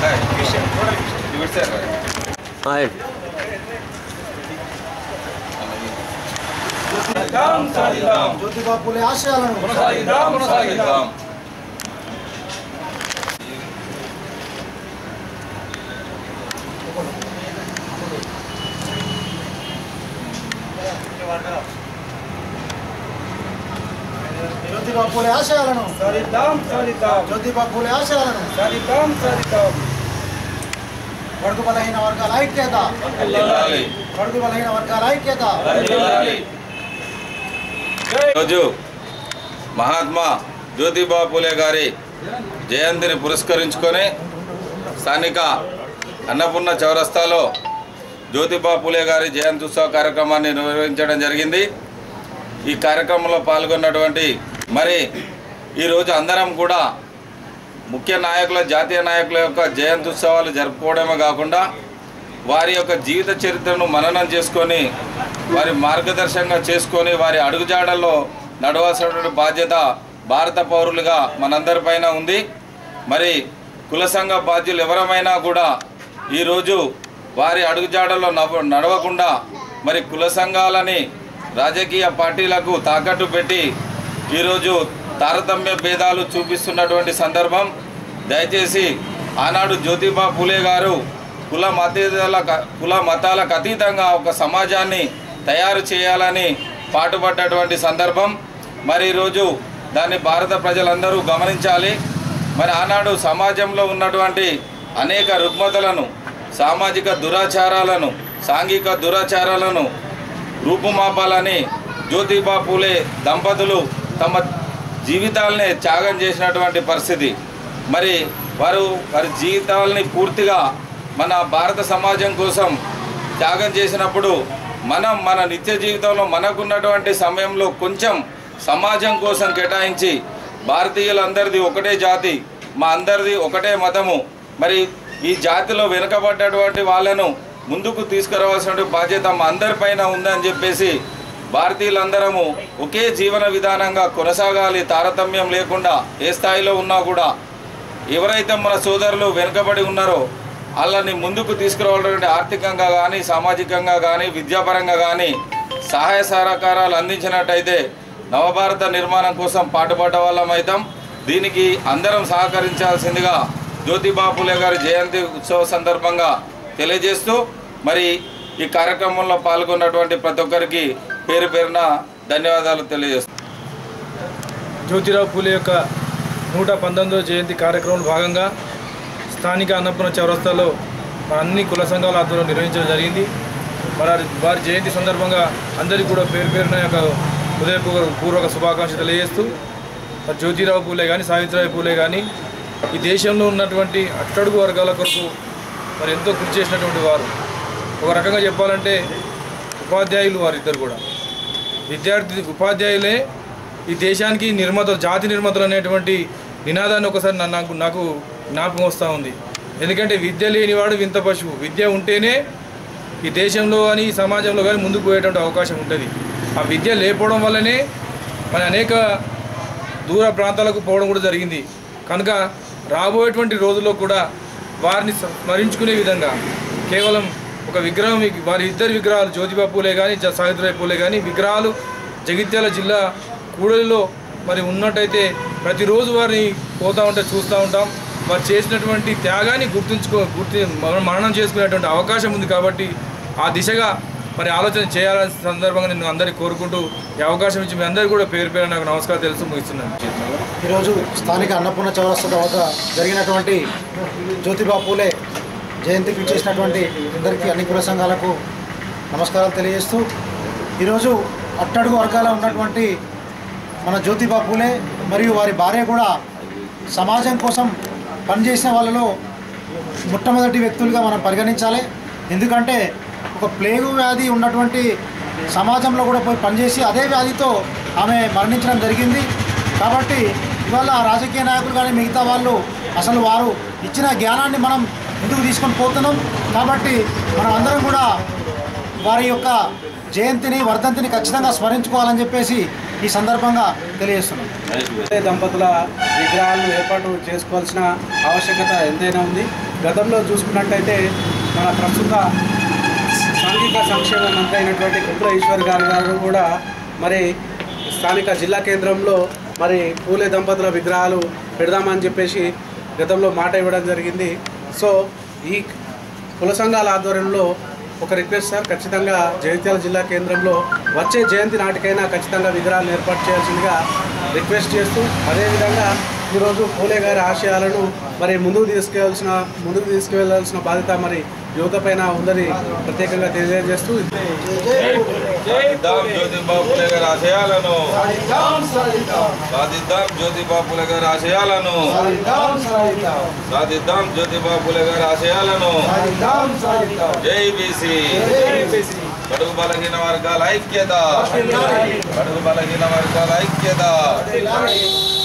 hi Jyotiba పూలే ఆశయాలను జ్యోతిబా పూలే ఆశయాలను జ్యోతిబా పూలే ఆశయాలను బడుగు బలహీన వర్గాల ఐక్యత బడుగు బలహీన వర్గాల ఐక్యత ఈరోజు మహాత్మా జ్యోతిబా పూలే గారి జయంతిని పురస్కరించుకొని స్థానిక అన్నపూర్ణ చౌరస్తాలో జ్యోతిబా పూలే గారి జయంతి ఉత్సవ కార్యక్రమాన్ని నిర్వహించడం జరిగింది ఈ కార్యక్రమంలో పాల్గొన్నటువంటి మరి ఈరోజు అందరం కూడా ముఖ్య నాయకుల జాతీయ నాయకుల యొక్క జయంతి ఉత్సవాలు జరుపుకోవడమే కాకుండా వారి యొక్క జీవిత చరిత్రను మననం చేసుకొని వారి మార్గదర్శకంగా చేసుకొని వారి అడుగుజాడల్లో నడవాల్సినటువంటి బాధ్యత భారత పౌరులుగా మనందరిపైన ఉంది మరి కుల సంఘ బాధ్యులు ఎవరమైనా కూడా ఈరోజు వారి అడుగుజాడల్లో నవ నడవకుండా మరి కుల సంఘాలని రాజకీయ పార్టీలకు తాకట్టు పెట్టి ఈరోజు తారతమ్య భేదాలు చూపిస్తున్నటువంటి సందర్భం దయచేసి ఆనాడు జ్యోతిబా పూలే గారు కుల మతేతల కుల మతాలకు అతీతంగా ఒక సమాజాన్ని తయారు చేయాలని పాటుపడ్డటువంటి సందర్భం మరి ఈరోజు దాన్ని భారత ప్రజలందరూ గమనించాలి మరి ఆనాడు సమాజంలో ఉన్నటువంటి అనేక రుగ్మతలను సామాజిక దురాచారాలను సాంఘిక దురాచారాలను రూపుమాపాలని జ్యోతిబా పూలే దంపతులు తమ జీవితాలనే త్యాగం చేసినటువంటి పరిస్థితి మరి వారు వారి జీవితాలని పూర్తిగా మన భారత సమాజం కోసం త్యాగం చేసినప్పుడు మనం మన నిత్య జీవితంలో మనకున్నటువంటి సమయంలో కొంచెం సమాజం కోసం కేటాయించి భారతీయులందరిది ఒకటే జాతి మా అందరిది ఒకటే మతము మరి ఈ జాతిలో వెనుకబడ్డటువంటి వాళ్ళను ముందుకు తీసుకురావాల్సిన బాధ్యత మా అందరిపైన ఉందని చెప్పేసి భారతీయులందరము ఒకే జీవన విధానంగా కొనసాగాలి తారతమ్యం లేకుండా ఏ స్థాయిలో ఉన్నా కూడా ఎవరైతే మన సోదరులు వెనుకబడి ఉన్నారో వాళ్ళని ముందుకు తీసుకురావాలంటే ఆర్థికంగా కానీ సామాజికంగా కానీ విద్యాపరంగా కానీ సహాయ సహకారాలు అందించినట్టయితే నవభారత నిర్మాణం కోసం పాటుపడ్డ వాళ్ళం అవుతాం దీనికి అందరం సహకరించాల్సిందిగా జ్యోతిబా పూలే గారి జయంతి ఉత్సవ సందర్భంగా తెలియజేస్తూ మరి ఈ కార్యక్రమంలో పాల్గొన్నటువంటి ప్రతి ఒక్కరికి పేరు పేరున ధన్యవాదాలు తెలియజేస్తాను జ్యోతిరావు పూలే యొక్క నూట పంతొమ్మిదవ జయంతి కార్యక్రమంలో భాగంగా స్థానిక అన్నపూర్ణ చౌరస్తాలో మన అన్ని కుల సంఘాల ఆధ్వర్యంలో నిర్వహించడం జరిగింది మరి వారి జయంతి సందర్భంగా అందరికీ కూడా పేరు పేరున యొక్క హృదయపూర్వక పూర్వక శుభాకాంక్షలు తెలియజేస్తూ మరి జ్యోతిరావు పూలే కానీ సావిత్రిబాయి పూలే కానీ ఈ దేశంలో ఉన్నటువంటి అట్టడుగు వర్గాల కొరకు మరి ఎంతో కృషి చేసినటువంటి వారు ఒక రకంగా చెప్పాలంటే ఉపాధ్యాయులు వారిద్దరు కూడా విద్యార్థి ఉపాధ్యాయులే ఈ దేశానికి నిర్మాతలు జాతి నిర్మాతలు అనేటువంటి నినాదాన్ని ఒకసారి నా- నాకు నాకు జ్ఞాపకం వస్తూ ఉంది ఎందుకంటే విద్య లేనివాడు వింత పశువు విద్య ఉంటేనే ఈ దేశంలో కానీ ఈ సమాజంలో కానీ ముందుకు పోయేటువంటి అవకాశం ఉంటుంది ఆ విద్య లేకపోవడం వల్లనే మన అనేక దూర ప్రాంతాలకు పోవడం కూడా జరిగింది కనుక రాబోయేటువంటి రోజుల్లో కూడా వారిని స్మరించుకునే విధంగా కేవలం ఒక విగ్రహం వారి ఇద్దరు విగ్రహాలు జ్యోతిబా పూలే కానీ జ- సావిత్రిబాయి పూలే కానీ విగ్రహాలు జగిత్యాల జిల్లా కూడలిలో మరి ఉన్నట్టయితే ప్రతిరోజు వారిని పోతూ ఉంటే చూస్తూ ఉంటాం వారు చేసినటువంటి త్యాగాన్ని గుర్తుంచుకో గుర్తి మనం మననం చేసుకునేటువంటి అవకాశం ఉంది కాబట్టి ఆ దిశగా మరి ఆలోచన చేయాలని సందర్భంగా నేను అందరికీ కోరుకుంటూ ఈ అవకాశం ఇచ్చి మీ అందరికీ కూడా పేరు పేరు నాకు నమస్కారం తెలుసు ముగిస్తున్నాను ఈరోజు స్థానిక అన్నపూర్ణ చౌరస్తా వద్ద జరిగినటువంటి జ్యోతిబా పూలే జయంతికి చేసినటువంటి అందరికీ అన్ని కుల సంఘాలకు నమస్కారాలు తెలియజేస్తూ ఈరోజు అట్టడుగు వర్గాల ఉన్నటువంటి మన జ్యోతిబా పూలే మరియు వారి భార్య కూడా సమాజం కోసం పనిచేసిన వాళ్ళలో మొట్టమొదటి వ్యక్తులుగా మనం పరిగణించాలి ఎందుకంటే ఒక ప్లేగు వ్యాధి ఉన్నటువంటి సమాజంలో కూడా పోయి పనిచేసి అదే వ్యాధితో ఆమె మరణించడం జరిగింది కాబట్టి ఇవాళ రాజకీయ నాయకులు కానీ మిగతా వాళ్ళు అసలు వారు ఇచ్చిన జ్ఞానాన్ని మనం ముందుకు తీసుకొని పోతున్నాం కాబట్టి మనం అందరం కూడా వారి యొక్క జయంతిని వర్ధంతిని ఖచ్చితంగా స్మరించుకోవాలని చెప్పేసి ఈ సందర్భంగా తెలియజేస్తున్నాం దంపతుల విగ్రహాలను ఏర్పాటు చేసుకోవాల్సిన ఆవశ్యకత ఎంతైనా ఉంది గతంలో చూసుకున్నట్టయితే మన ప్రస్తుత సాంఘిక సంక్షేమ మంత్రి అయినటువంటి కుట్ర ఈశ్వర్ గారు గారు కూడా మరి స్థానిక జిల్లా కేంద్రంలో మరి పూలే దంపతుల విగ్రహాలు పెడదామని చెప్పేసి గతంలో మాట ఇవ్వడం జరిగింది సో ఈ కుల సంఘాల ఆధ్వర్యంలో ఒక రిక్వెస్ట్ సార్ ఖచ్చితంగా జగిత్యాల జిల్లా కేంద్రంలో వచ్చే జయంతి నాటికైనా ఖచ్చితంగా విగ్రహాలను ఏర్పాటు చేయాల్సిందిగా రిక్వెస్ట్ చేస్తూ అదేవిధంగా ఈరోజు పూలే గారి ఆశయాలను మరి ముందుకు తీసుకెళ్లాల్సిన ముందుకు తీసుకువెళ్లాల్సిన బాధ్యత మరి యువత పైన ఉందని ప్రత్యేకంగా తెలియజేస్తూ సాధిద్దాం జ్యోతిబా పూలే గారి ఆశయాలను సాధిద్దాం జ్యోతిబా పూలే గారి ఆశయాలను సాధిద్దాం జ్యోతిబా పూలే గారి ఆశయాలను జై బీసీ బడుగు బలహీన వర్గాల ఐక్యత బడుగు బలహీన వర్గాల ఐక్యత